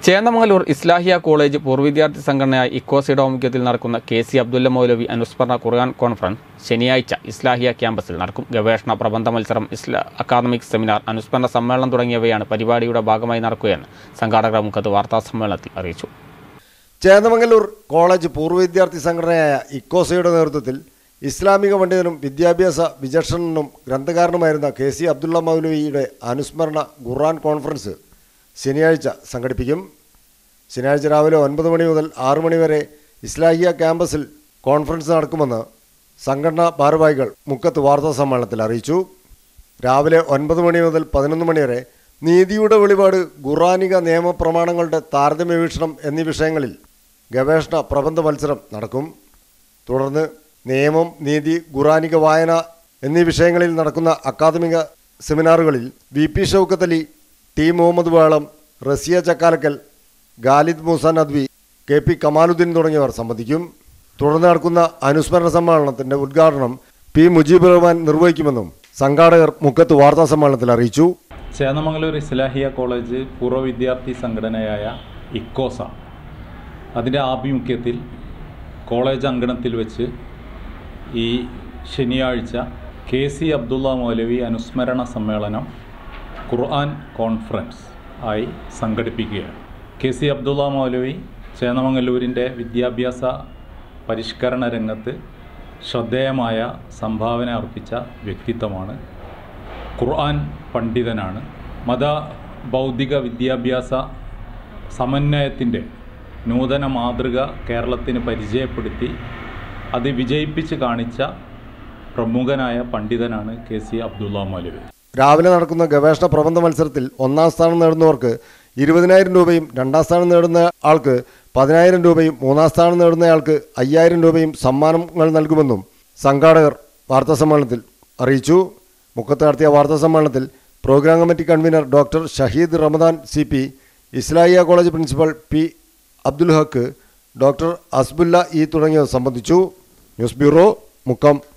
Chennamangalur Islahiya college പൂർവ്വ വിദ്യാർത്ഥി സംഘടനയായ ഇക്കോസിയുടെ ആഭിമുഖ്യത്തിൽ നടക്കുന്ന കെ സി അബ്ദുല്ല മൗലവി അനുസ്മരണ ഖുർആൻ കോൺഫറൻസ് ശനിയാഴ്ച ഇസ്ലാഹിയ ക്യാമ്പസിൽ നടക്കും ഗവേഷണ പ്രബന്ധ മത്സരം ഇസ്ലാ അക്കാദമിക് സെമിനാർ അനുസ്മരണ സമ്മേളനം തുടങ്ങിയവയാണ് പരിപാടിയുടെ ഭാഗമായി നടക്കുകയെന്ന് സംഘാടകർ മുഖത്ത് വാർത്താ സമ്മേളനത്തിൽ അറിയിച്ചു ചേന്ദമംഗലൂർ കോളേജ് പൂർവ്വ വിദ്യാർത്ഥി സംഘടനയായ ഇക്കോസയുടെ നേതൃത്വത്തിൽ ഇസ്ലാമിക പണ്ഡിതനും വിദ്യാഭ്യാസ വിചക്ഷണനും ഗ്രന്ഥകാരനുമായിരുന്ന കെ സി അബ്ദുള്ള മൗലവിയുടെ അനുസ്മരണ ഖുർആൻ കോൺഫറൻസ് ശനിയാഴ്ച സംഘടിപ്പിക്കും ശനിയാഴ്ച രാവിലെ ഒൻപത് മണി മുതൽ ആറ് മണി വരെ ഇസ്ലാഹിയ ക്യാമ്പസിൽ കോൺഫറൻസ് നടക്കുമെന്ന് സംഘടനാ ഭാരവാഹികൾ മുക്കത്ത് വാർത്താ സമ്മേളനത്തിൽ അറിയിച്ചു രാവിലെ ഒൻപത് മണി മുതൽ പതിനൊന്ന് മണി വരെ നീതിയുടെ വെളിപാട് ഖുറാനിക നിയമപ്രമാണങ്ങളുടെ താരതമ്യ വീക്ഷണം എന്നീ വിഷയങ്ങളിൽ ഗവേഷണ പ്രബന്ധ മത്സരം നടക്കും തുടർന്ന് നിയമം നീതി ഖുറാനിക വായന എന്നീ വിഷയങ്ങളിൽ നടക്കുന്ന അക്കാദമിക സെമിനാറുകളിൽ V P Shoukath Ali T Muhammad Velam Rasiya Chakkalakkal Khalid Moosa Nadvi K P Kamaluddin തുടങ്ങിയവർ സംബന്ധിക്കും തുടർന്ന് നടക്കുന്ന അനുസ്മരണ സമ്മേളനത്തിന്റെ ഉദ്ഘാടനം പി മുജീബ് റഹ്മാൻ നിർവഹിക്കുമെന്നും സംഘാടകർ മുക്കത്ത് വാർത്താ സമ്മേളനത്തിൽ അറിയിച്ചു ചേന്നമംഗലൂർ ഇസ്ലാഹിയ കോളേജ് പൂർവ്വ വിദ്യാർത്ഥി സംഘടനയായ ഇക്കോസ അതിൻ്റെ ആഭിമുഖ്യത്തിൽ കോളേജ് അങ്കണത്തിൽ വെച്ച് ഈ ശനിയാഴ്ച കെ സി അബ്ദുള്ള മൗലവി അനുസ്മരണ സമ്മേളനം ഖുർആൻ കോൺഫറൻസ് ആയി സംഘടിപ്പിക്കുകയാണ് കെ സി അബ്ദുള്ള മൗലവി ചേന്നമംഗലൂരിൻ്റെ വിദ്യാഭ്യാസ പരിഷ്കരണ രംഗത്ത് ശ്രദ്ധേയമായ സംഭാവന അർപ്പിച്ച വ്യക്തിത്വമാണ് ഖുർആൻ പണ്ഡിതനാണ് മത ബൗദ്ധിക വിദ്യാഭ്യാസ സമന്വയത്തിൻ്റെ നൂതന മാതൃക കേരളത്തിന് പരിചയപ്പെടുത്തി അത് വിജയിപ്പിച്ച് കാണിച്ച പ്രമുഖനായ പണ്ഡിതനാണ് കെ സി അബ്ദുള്ള മൗലവി രാവിലെ നടക്കുന്ന ഗവേഷണ പ്രബന്ധ മത്സരത്തിൽ ഒന്നാം സ്ഥാനം നേടുന്നവർക്ക് ഇരുപതിനായിരം രൂപയും രണ്ടാം സ്ഥാനം നേടുന്ന ആൾക്ക് പതിനായിരം രൂപയും മൂന്നാം സ്ഥാനം നേടുന്നയാൾക്ക് അയ്യായിരം രൂപയും സമ്മാനങ്ങൾ നൽകുമെന്നും സംഘാടകർ വാർത്താ സമ്മേളനത്തിൽ അറിയിച്ചു മുക്കത്ത് നടത്തിയ വാർത്താ സമ്മേളനത്തിൽ programme committee convener doctor Shaheed Ramadan C P Islahiya college principal P Abdul Haq doctor Asbulla E തുടങ്ങിയവർ സംബന്ധിച്ചു ന്യൂസ് ബ്യൂറോ മുക്കം